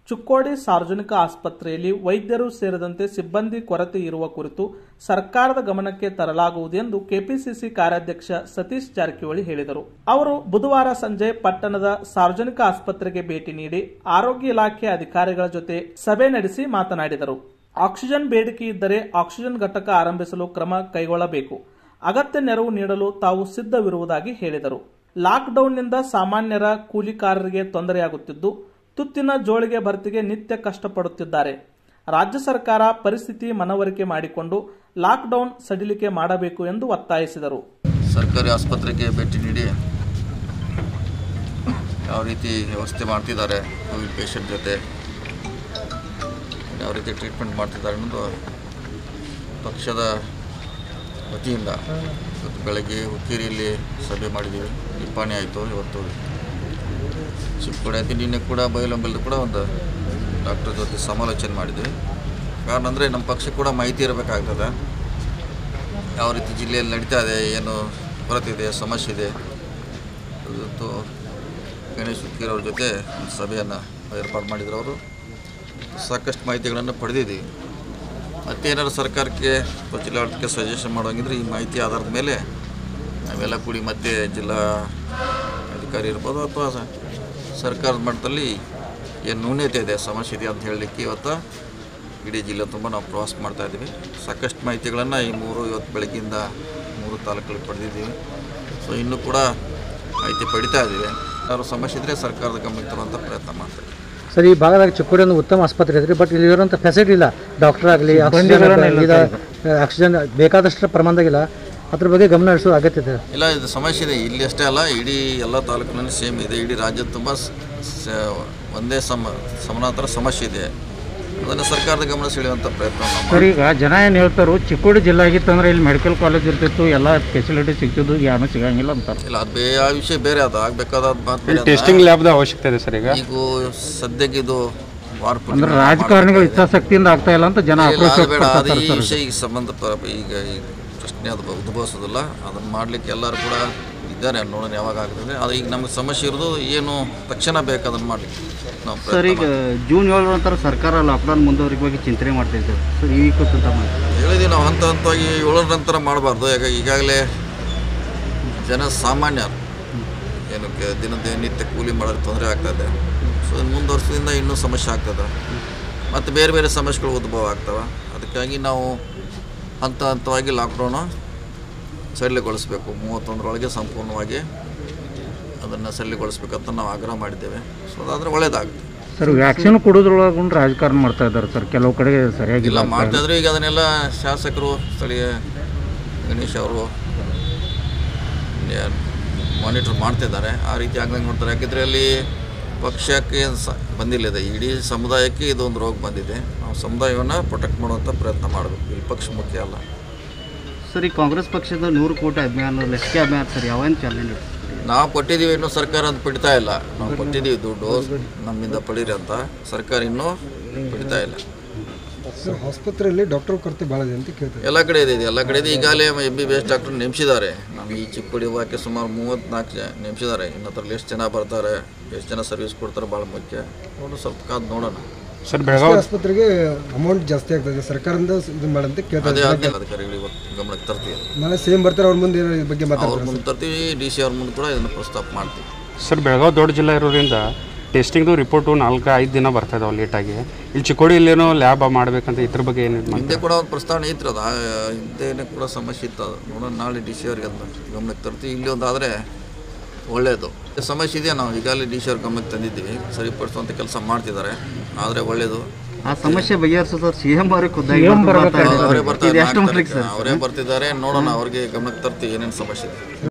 ಚುಕ್ಕೋಡಿ ಸಾರ್ವಜನಿಕ ಆಸ್ಪತ್ರೆಯಲ್ಲಿ ವೈದ್ಯರು ಸೇರಿದಂತೆ ಸಿಬ್ಬಂದಿ ಕೊರತೆ ಇರುವ ಕುರಿತು ಸರ್ಕಾರದ ಗಮನಕ್ಕೆ ತರಲಾಗುವುದು ಎಂದು ಕೆಪಿಸಿಸಿ ಕಾರ್ಯಾಧ್ಯಕ್ಷ ಸತೀಶ್ ಜಾರಕಿಹೊಳಿ ಹೇಳಿದರು ಅವರು ಬುಧವಾರ ಸಂಜೆ ಪಟ್ಟಣದ ಸಾರ್ವಜನಿಕ ಆಸ್ಪತ್ರೆಗೆ ಭೇಟಿ ನೀಡಿ ಆರೋಗ್ಯ ಇಲಾಖೆ ಅಧಿಕಾರಿಗಳ ಜೊತೆ ಸಭೆ ನಡೆಸಿ ಮಾತನಾಡಿದರು ಆಕ್ಸಿಜನ್ ಬೇಡಿಕೆ ಇದ್ದರೆ ಆಕ್ಸಿಜನ್ ಘಟಕ ಆರಂಭಿಸಲು ಕ್ರಮ ಕೈಗೊಳ್ಳಬೇಕು ಅಗತ್ಯ ನೆರವು ನೀಡಲು ತಾವು ಸಿದ್ಧವಿರುವುದಾಗಿ ಹೇಳಿದರು ಲಾಕ್ಡೌನ್ನಿಂದ ಸಾಮಾನ್ಯರ ಕೂಲಿಕಾರರಿಗೆ ತೊಂದರೆಯಾಗುತ್ತಿದ್ದು ತುತ್ತಿನ ಜೋಳಿಗೆ ಭರ್ತಿಗೆ ನಿತ್ಯ ಕಷ್ಟಪಡುತ್ತಿದ್ದಾರೆ ರಾಜ್ಯ ಸರ್ಕಾರ ಪರಿಸ್ಥಿತಿ ಮನವರಿಕೆ ಮಾಡಿಕೊಂಡು ಲಾಕ್ಡೌನ್ ಸಡಿಲಿಕೆ ಮಾಡಬೇಕು ಎಂದು ಒತ್ತಾಯಿಸಿದರು ಸರ್ಕಾರಿ ಆಸ್ಪತ್ರೆಗೆ ಭೇಟಿ ನೀಡಿ ಯಾವ ರೀತಿ ವ್ಯವಸ್ಥೆ ಮಾಡ್ತಿದ್ದಾರೆ ಕೋವಿಡ್ ಪೇಷಂಟ್ ಜೊತೆ ಯಾವ ರೀತಿ ಟ್ರೀಟ್ಮೆಂಟ್ ಮಾಡ್ತಿದ್ದಾರೆ ಅನ್ನೋದು ಪಕ್ಷದ ವತಿಯಿಂದ ಇವತ್ತು ಬೆಳಗ್ಗೆ ಹುಕ್ಕೇರಿಯಲ್ಲಿ ಸಭೆ ಮಾಡಿದ್ದೀವಿ ನಿಪ್ಪಾಣಿ ಆಯಿತು ಇವತ್ತು ಚಿಕ್ಕಪಡೆ ಆಯ್ತು ನಿನ್ನೆ ಕೂಡ ಬೈಲಂಬಲ್ದು ಕೂಡ ಒಂದು ಡಾಕ್ಟರ್ ಜೊತೆ ಸಮಾಲೋಚನೆ ಮಾಡಿದ್ವಿ ಕಾರಣ ಅಂದರೆ ನಮ್ಮ ಪಕ್ಷಕ್ಕೆ ಕೂಡ ಮಾಹಿತಿ ಇರಬೇಕಾಗ್ತದೆ ಯಾವ ರೀತಿ ಜಿಲ್ಲೆಯಲ್ಲಿ ನಡೀತಾ ಇದೆ ಏನು ಕೊರತೆ ಇದೆ ಸಮಸ್ಯೆ ಇದೆ ಇವತ್ತು ಗಣೇಶ್ ಹುಕ್ಕೀರ್ ಅವ್ರ ಜೊತೆ ಒಂದು ಸಭೆಯನ್ನು ಏರ್ಪಾಡು ಮಾಡಿದ್ರು ಅವರು ಸಾಕಷ್ಟು ಮಾಹಿತಿಗಳನ್ನು ಪಡೆದಿದ್ದೀವಿ ಮತ್ತೇನಾದ್ರು ಸರ್ಕಾರಕ್ಕೆ ಅಥವಾ ಜಿಲ್ಲಾಡಳಿತಕ್ಕೆ ಸಜೆಷನ್ ಮಾಡೋಂಗಿದ್ರೆ ಈ ಮಾಹಿತಿ ಆಧಾರದ ಮೇಲೆ ನಾವೆಲ್ಲ ಕೂಡಿ ಮತ್ತೆ ಜಿಲ್ಲಾ ಅಧಿಕಾರಿ ಇರ್ಬೋದು ಅಥವಾ ಸ- ಸರ್ಕಾರದ ಮಟ್ಟದಲ್ಲಿ ಏನು ನ್ಯೂನ್ಯತೆ ಇದೆ ಸಮಸ್ಯೆ ಇದೆ ಅಂತ ಹೇಳಲಿಕ್ಕೆ ಇವತ್ತು ಇಡೀ ಜಿಲ್ಲೆ ತುಂಬ ನಾವು ಪ್ರವಾಸ ಮಾಡ್ತಾ ಇದ್ದೀವಿ ಸಾಕಷ್ಟು ಮಾಹಿತಿಗಳನ್ನು ಈ ಮೂರು ಇವತ್ತು ಬೆಳಗ್ಗೆಯಿಂದ ಮೂರು ತಾಲೂಕಲ್ಲಿ ಪಡೆದಿದ್ದೀವಿ ಸೊ ಇನ್ನೂ ಕೂಡ ಮಾಹಿತಿ ಪಡಿತಾ ಇದ್ದೀವಿ ಏನಾದ್ರು ಸಮಸ್ಯೆ ಇದ್ದರೆ ಸರ್ಕಾರದ ಗಮನಕ್ಕೆ ತರುವಂಥ ಪ್ರಯತ್ನ ಮಾಡ್ತೀವಿ ಸರ್ ಈ ಭಾಗದಾಗ ಚಿಕ್ಕೋಡಿ ಒಂದು ಉತ್ತಮ ಆಸ್ಪತ್ರೆ ಐತ್ರಿ ಬಟ್ ಇಲ್ಲಿ ಇರುವಂಥ ಫೆಸಿಲಿಟಿ ಇಲ್ಲ ಡಾಕ್ಟರ್ ಆಗಲಿ ಆಕ್ಸಿಜನ್ ಇದು ಆಕ್ಸಿಜನ್ ಬೇಕಾದಷ್ಟು ಪ್ರಮಾಣದಾಗಿಲ್ಲ ಅದ್ರ ಬಗ್ಗೆ ಗಮನ ಹರಿಸೋ ಅಗತ್ಯ ಇದೆ ಇಲ್ಲ ಇದು ಸಮಸ್ಯೆ ಇದೆ ಇಲ್ಲಿ ಅಷ್ಟೇ ಅಲ್ಲ ಇಡೀ ಎಲ್ಲ ತಾಲೂಕಿನಲ್ಲಿ ಸೇಮ್ ಇದೆ ಇಡೀ ರಾಜ್ಯದ ತುಂಬ ಸ- ಸ- ಒಂದೇ ಸಮ ಸಮಾನಾಂತರ ಸಮಸ್ಯೆ ಇದೆ ಅದನ್ನು ಸರ್ಕಾರದ ಗಮನ ಸೆಳೆಯುವಂಥ ಪ್ರಯತ್ನ ನಾವು ಮಾಡ್ತೀವಿ. ಸರ್ ಈಗ ಜನ ಏನು ಹೇಳ್ತಾರೋ ಚಿಕ್ಕೋಡಿ ಜಿಲ್ಲೆ ಆಗಿತ್ತಂದ್ರೆ ಇಲ್ಲಿ ಮೆಡಿಕಲ್ ಕಾಲೇಜ್ ಇರ್ತಿತ್ತು ಎಲ್ಲ ಫೆಸಿಲಿಟಿ ಸಿಗ್ತಿದ್ದು ಏನೂ ಸಿಗಂಗಿಲ್ಲ ಅಂತಾರೆ ಇಲ್ಲ ಅದು ಬೇ ಆ ವಿಷಯ ಬೇರೆ ಅದು ಆಗಬೇಕಾದ ಮಾತು ಬೇರೆ ಅದ. ಟೆಸ್ಟಿಂಗ್ ಲ್ಯಾಬ್ದ ಅವಶ್ಯಕತೆ ಇದೆ ಸರ್ ಈಗ ಈಗ ಸದ್ಯಕ್ಕೆ ಇದು ವಾರ ಪೂರ್ತಿ ಅಂದ್ರೆ ರಾಜಕಾರಣಿಗಳು ಇಚ್ಛಾಶಕ್ತಿಯಿಂದ ಆಗ್ತಾ ಇಲ್ಲ ಅಂತ ಜನ ಇಲ್ಲ, ಆಕ್ರೋಶ ಅದು ಬೇಡ ಅದು ಈ ವ್ಯಕ್ತಪಡ್ತಾರೆ ವಿಷಯ ಈಗ ಸಂಬಂಧ ಪ- ಈಗ ಈ ಪ್ರಶ್ನೆ ಅದು ಉದ್ಭವಿಸೋದಿಲ್ಲ ಅದನ್ನು ಮಾಡಲಿಕ್ಕೆ ಎಲ್ಲರೂ ಕೂಡ ಇದ್ದಾರೆ ನೋಡೋಣ ಯಾವಾಗ ಆಗ್ತದೆ ಅದು ಈಗ ನಮಗೆ ಸಮಸ್ಯೆ ಇರೋದು ಏನು ತಕ್ಷಣ ಬೇಕು ಅದನ್ನು ಮಾಡಲಿಕ್ಕೆ ನಾವು ಸರ್ ಪ್ರಯತ್ನ ಈಗ ಜೂನ್ ಏಳರ ನಂತರ ಸರ್ಕಾರ ಲಾಕ್ಡೌನ್ ಮುಂದುವರಿಕೆ ಬಗ್ಗೆ ಚಿಂತನೆ ಮಾಡ್ತಾ ಇದ್ದಾರೆ ಸರ್ ಈ ಕುರಿತು ತಮ್ಮ ಹೇಳಿದ್ದೀವಿ ನಾವು ಹಂತ ಹಂತವಾಗಿ ಏಳರ ನಂತರ ಮಾಡಬಾರ್ದು ಯಾಕೆ ಈಗಾಗಲೇ ಜನ ಸಾಮಾನ್ಯರು ಏನು ಕೆ- ದಿನದ ನಿತ್ಯ ಕೂಲಿ ಮಾಡೋದು ತೊಂದರೆ ಆಗ್ತದೆ ಸೊ ಮುಂದುವರ್ಸದಿಂದ ಇನ್ನೂ ಸಮಸ್ಯೆ ಆಗ್ತದೆ ಮತ್ತು ಬೇರೆ ಬೇರೆ ಸಮಸ್ಯೆಗಳು ಉದ್ಭವ ಆಗ್ತವೆ ಅದಕ್ಕಾಗಿ ನಾವು ಹಂತ ಹಂತವಾಗಿ ಲಾಕ್ಡೌನು ಸಡಿಲಗೊಳಿಸಬೇಕು ಮೂವತ್ತೊಂದರೊಳಗೆ ಸಂಪೂರ್ಣವಾಗಿ ಅದನ್ನು ಸಡಿಲಗೊಳಿಸ್ಬೇಕಂತ ನಾವು ಆಗ್ರಹ ಮಾಡಿದ್ದೇವೆ ಸೊ ಅದಾದರೆ ಒಳ್ಳೆಯದಾಗುತ್ತೆ ಸರ್ ವ್ಯಾಕ್ಸಿನ್ ಕೊಡೋದ್ರೊಳಗೂ ರಾಜಕಾರಣ ಮಾಡ್ತಾ ಇದ್ದಾರೆ ಸರ್ ಕೆಲವು ಕಡೆ ಸರಿಯಾಗಿಲ್ಲ ಇಲ್ಲ ಅಂತ. ಮಾಡ್ತಾ ಇದ್ರು ಈಗ ಅದನ್ನೆಲ್ಲ ಶಾಸಕರು ಸ್ಥಳೀಯ ಗಣೇಶ್ ಅವರು ಮಾನಿಟರ್ ಮಾಡ್ತಿದ್ದಾರೆ ಆ ರೀತಿ ಆಗ್ದಂಗೆ ನೋಡ್ತಾರೆ ಯಾಕೆಂದರೆ ಅಲ್ಲಿ ಪಕ್ಷಕ್ಕೆ ಸ ಬಂದಿಲ್ಲ ಇದು ಇಡೀ ಸಮುದಾಯಕ್ಕೆ ಇದೊಂದು ರೋಗ ಬಂದಿದೆ ನಾವು ಸಮುದಾಯವನ್ನು ಪ್ರೊಟೆಕ್ಟ್ ಮಾಡುವಂಥ ಪ್ರಯತ್ನ ಮಾಡಬೇಕು ಇಲ್ಲಿ ಪಕ್ಷ ಮುಖ್ಯ ಅಲ್ಲ ಸರ್ ಈ ಕಾಂಗ್ರೆಸ್ ಪಕ್ಷದ ನೂರು ಕೋಟಿ ಅಭಿಯಾನ ಲಸಿಕೆ ಅಭಿಯಾನ ಸರ್ ಯಾವೇನು ಚಾಲನೆ ನೀಡ್ತಾರೆ ನಾವು ಕೊಟ್ಟಿದ್ದೀವಿ ಇನ್ನೂ ಸರ್ಕಾರ ಅಂತ ಪಡಿತಾ ಇಲ್ಲ ನಾವು ಕೊಟ್ಟಿದ್ದೀವಿ ದುಡ್ಡು ನಮ್ಮಿಂದ ಪಡೀರಿ ಅಂತ ಸರ್ಕಾರ ಇನ್ನೂ ಪಡಿತಾ ಇಲ್ಲ ಸರ್ ಆಸ್ಪತ್ರೆಯಲ್ಲಿ ಡಾಕ್ಟರ್ ಕೊರತೆ ಭಾಳ ಇದೆ ಅಂತ ಕೇಳ್ತಾರೆ ಎಲ್ಲ ಕಡೆ ಇದೆ ಇದು. ಎಲ್ಲ ಕಡೆ ಇದೆ ಈಗಾಗಲೇ M B B S doctor ನೇಮಿಸಿದ್ದಾರೆ ನಮ್ಮ ಈ ಚಿಕ್ಕೋಡಿ ವಾಕ್ಯ ಸುಮಾರು ಮೂವತ್ತ್ನಾಲ್ಕು ಜನ ನೇಮಿಸಿದ್ದಾರೆ ಇನ್ನು ಅದ್ರಲ್ಲಿ ಎಷ್ಟು ಜನ ಬರ್ತಾರೆ ಎಷ್ಟು ಜನ ಸರ್ವಿಸ್ ಕೊಡ್ತಾರೆ ಭಾಳ ಮುಖ್ಯ ನೋಡು ಸ್ವಲ್ಪ ಕಾದು ನೋಡೋಣ ಸರ್ ಬೆಳಗಾವಿ ಆಸ್ಪತ್ರೆಗೆ ಅಮೌಂಟ್ ಜಾಸ್ತಿ ಆಗ್ತದೆ ಸರ್ಕಾರದಿಂದ ಇದು ಮಾಡಂತ ಕೇಳ್ತಾರೆ ಅದೇ ಆದ್ಮೇಲೆ ಅಧಿಕಾರಿಗಳು ಇವತ್ತು ಗಮನಕ್ಕೆ ತರ್ತೀವಿ ನಾಳೆ ಸೇಮ್ ಬರ್ತಾರೆ ಅವ್ರ ಮುಂದೆ ಏನಾದ್ರು ಇದ್ರ ಬಗ್ಗೆ ಅವ್ರ ಮಾತಾಡ್ತಾರೆ ಮುಂದೆ ತರ್ತೀವಿ ಡಿ ಸಿ ಅವ್ರ ಮುಂದೆ ಕೂಡ ಇದನ್ನು ಪ್ರಸ್ತಾಪ ಮಾಡ್ತೀವಿ ಸರ್ ಬೆಳಗಾವಿ ದೊಡ್ಡ ಜಿಲ್ಲೆ ಇರೋದ್ರಿಂದ ಟೆಸ್ಟಿಂಗ್ದು ರಿಪೋರ್ಟು ನಾಲ್ಕು ಐದು ದಿನ ಬರ್ತಾ ಇದಾವೆ ಲೇಟಾಗಿ ಇಲ್ಲಿ ಚಿಕ್ಕೋಡಿಯಲ್ಲೇನೋ ಲ್ಯಾಬ್ ಮಾಡಬೇಕಂತ ಇದ್ರ ಬಗ್ಗೆ ಏನು ಇದು ಹಿಂದೆ ಕೂಡ ಒಂದು ಪ್ರಸ್ತಾವನೆ ಇತ್ತು ಅದು ಆ, ಹಿಂದೆನೇ ಕೂಡ ಸಮಸ್ಯೆ ಇತ್ತು ಅದು ನೋಡೋಣ ನಾಳೆ ಡಿ ಸಿ ಅವ್ರಿಗೆ ಅಂತ ಗಮನಕ್ಕೆ ತರ್ತೀವಿ ಇಲ್ಲಿ ಒಂದು ಆದರೆ ಒಳ್ಳೆಯದು ಸಮಸ್ಯೆ ಇದೆ ನಾವು ಈಗಾಗಲೇ ಡಿ ಸಿ ಅವ್ರ ಗಮನಕ್ಕೆ ತಂದಿದ್ದೀವಿ ಸರಿಪಡಿಸುವಂಥ ಕೆಲಸ ಮಾಡ್ತಿದ್ದಾರೆ ಆದರೆ ಒಳ್ಳೆಯದು ಆ ಸಮಸ್ಯೆ ಬಗೆಹರಿಸೋದು ಸಿ ಎಂ ಅವರೇ ಖುದ್ದಾಗಿ CM ಮಾತಾಡ್ತಾ ಬರ್ಬೇಕಾದ್ರೆ ಇದ್ದಾರೆ. ಅವರೇ ಬರ್ತಾರೆ ಇದು ಎಷ್ಟು ನಾಲ್ಕು ಮಾಡ್ಲಿಕ್ಕೆ ತಾರೀಕು. ಸರ್ ಅವರೇ ಬರ್ತಿದ್ದಾರೆ ನೋಡೋಣ ಅವ್ರಿಗೆ ಗಮನಕ್ಕೆ ತರ್ತೀವಿ ಏನೇನು ಸಮಸ್ಯೆ ಇದೆ